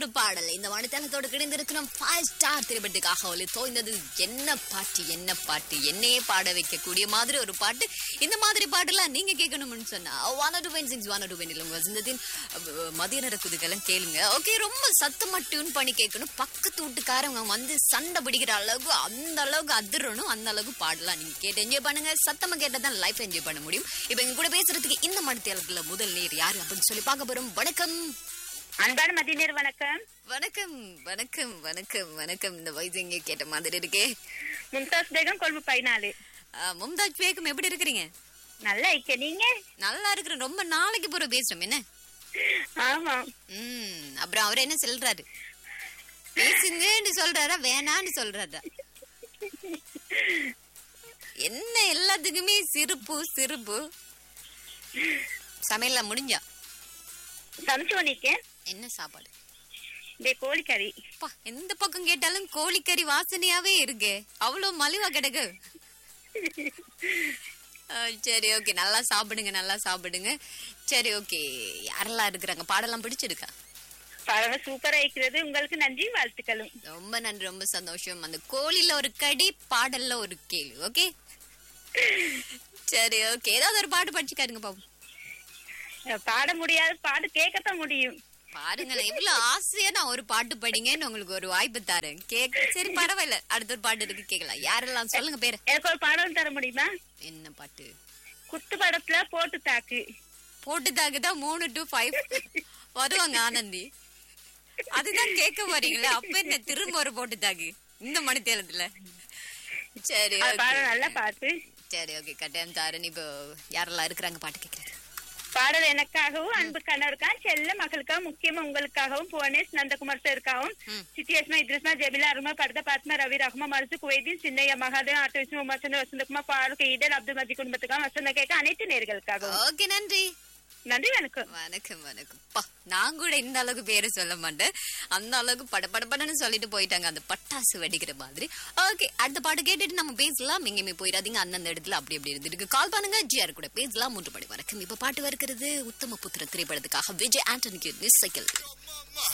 ஒரு பாடல் இந்த மணித்தளத்தோடு கிடைந்திருக்கிறோம் ஃபைவ் ஸ்டார் திரைப்படத்துக்காக ஒளி தோய்ந்தது என்ன பாட்டு என்ன பாட்டு என்னையே பாட வைக்கக்கூடிய மாதிரி ஒரு பாட்டு இந்த மாதிரி பாட்டுலாம் நீங்க கேட்கணும்னு சொன்னா ஒன் டூ பென் சிக்ஸ் ஒன் டூ பென் உங்க வசந்தத்தின் அஹ், மதிய நேர குதுக்கெல்லாம் கேளுங்க ஓகே ரொம்ப சத்தமா டியூன் பண்ணி கேட்கணும் பக்கத்து வீட்டுக்காரங்க வந்து சண்டை பிடிக்கிற அளவுக்கு அந்த அளவுக்கு அதிரணும் அந்த அளவுக்கு பாடலாம் நீங்க கேட்டு என்ஜாய் பண்ணுங்க சத்தமா கேட்டா தான் லைஃப் என்ஜாய் பண்ண முடியும் இப்ப எங்க கூட பேசுறதுக்கு இந்த மணித்தளத்துல முதல் நேர் யாரு அப்படின்னு சொல்லி பார்க்க போறோம் வணக்கம் அன்பான மதியநேர் வணக்கம் வணக்கம் வணக்கம் வணக்கம் வணக்கம் இந்த வயசு எங்க கேட்ட மாதிரி இருக்கே மும்தாஸ் பேகம் கொழும்பு பதினாலு ஆ, மும்தாஜ் பேகம் எப்படி இருக்கிறீங்க நல்லா இருக்க நீங்க நல்லா இருக்கிறேன் ரொம்ப நாளைக்கு போற பேசுறோம் என்ன ஆமா ம் அப்புறம் அவர் என்ன சொல்றாரு பேசுங்கன்னு சொல்றாரா வேணான்னு சொல்றாரா என்ன எல்லாத்துக்குமே சிரிப்பு சிரிப்பு சமையல்லாம் முடிஞ்சா சமைச்சு பண்ணிருக்கேன் என்ன சாப்பாடு இந்த கோழிக்கறி அப்பா எந்த பக்கம் கேட்டாலும் கோழிக்கறி வாசனையாவே இருக்கு அவ்வளவு மலிவா கிடக்கு ஆ, சரி ஓகே நல்லா சாப்பிடுங்க நல்லா சாப்பிடுங்க சரி ஓகே யாரெல்லாம் இருக்கிறாங்க பாடலாம் பிடிச்சிருக்கா பழம் சூப்பரா இருக்கிறது உங்களுக்கு நன்றி வாழ்த்துக்களும் ரொம்ப நன்றி ரொம்ப சந்தோஷம் அந்த கோழில ஒரு கடி பாடல்ல ஒரு கேள்வி ஓகே சரி ஓகே ஏதாவது ஒரு பாட்டு படிச்சுக்காருங்க பாப்போம் பாட முடியாது பாடு கேட்கத்தான் முடியும் பாருங்களேன் இவ்வளவு ஆசையா நான் ஒரு பாட்டு படிங்கன்னு உங்களுக்கு ஒரு வாய்ப்பு தரேன் கேக்க சரி பரவாயில்ல அடுத்த ஒரு பாட்டு இருக்கு கேட்கலாம் யாரெல்லாம் சொல்லுங்க பேரு எனக்கு ஒரு பாடம் தர முடியுமா என்ன பாட்டு குத்து படத்துல போட்டு தாக்கு போட்டுதாக்கு தான் மூணு டு ஃபைவ் வருவாங்க ஆனந்தி அதுதான் கேட்க போறீங்களா அப்ப என்ன திரும்ப ஒரு போட்டுதாக்கு இந்த மணித்தேலத்துல சரி அது okay. பாடம் நல்லா பாட்டு சரி ஓகே கட்டாயம் தாரன் இப்போ யாரெல்லாம் இருக்கிறாங்க பாட்டு கேட்கறது பாடல் எனக்காகவும் அன்பு கணவருக்காகவும் செல்ல மகளுக்காக முக்கியமா உங்களுக்காகவும் புவனேஷ் நந்தகுமார் சாருக்காகவும் ம். சித்தியஸ்மா இத்ரிஸ்மா ஜெபிலா அருமா பரத பாத்மா ரவி ரஹ்மா மருசு குவைதீன் சின்னையா மகாதேவ் ஆட்டோ விஷ்ணு உமாசன் வசந்தகுமார் பாலுக்கு ஈடல் அப்துல் மஜி குடும்பத்துக்காகவும் வசந்த கேட்க அனைத்து நேர்களுக்காகவும் ஓகே நன்றி நன்றி வணக்கம் வணக்கம் வணக்கம் பா நான் கூட இந்த அளவுக்கு பேரு சொல்ல மாட்டேன் அந்த அளவுக்கு பட படபடன்னு சொல்லிட்டு போயிட்டாங்க அந்த பட்டாசு வெடிக்கிற மாதிரி ஓகே அடுத்த பாட்டு கேட்டுட்டு நம்ம பேசலாம் எங்கேயுமே போயிடாதீங்க அந்தந்த இடத்துல அப்படி அப்படி இருந்துருக்கு கால் பண்ணுங்க ஜிஆர் கூட பேசலாம் மூன்று படி வணக்கம் இப்ப பாட்டு வருகிறது உத்தம புத்திர திரைப்படத்துக்காக விஜய் ஆண்டனிக்கு மிஸ் சைக்கிள்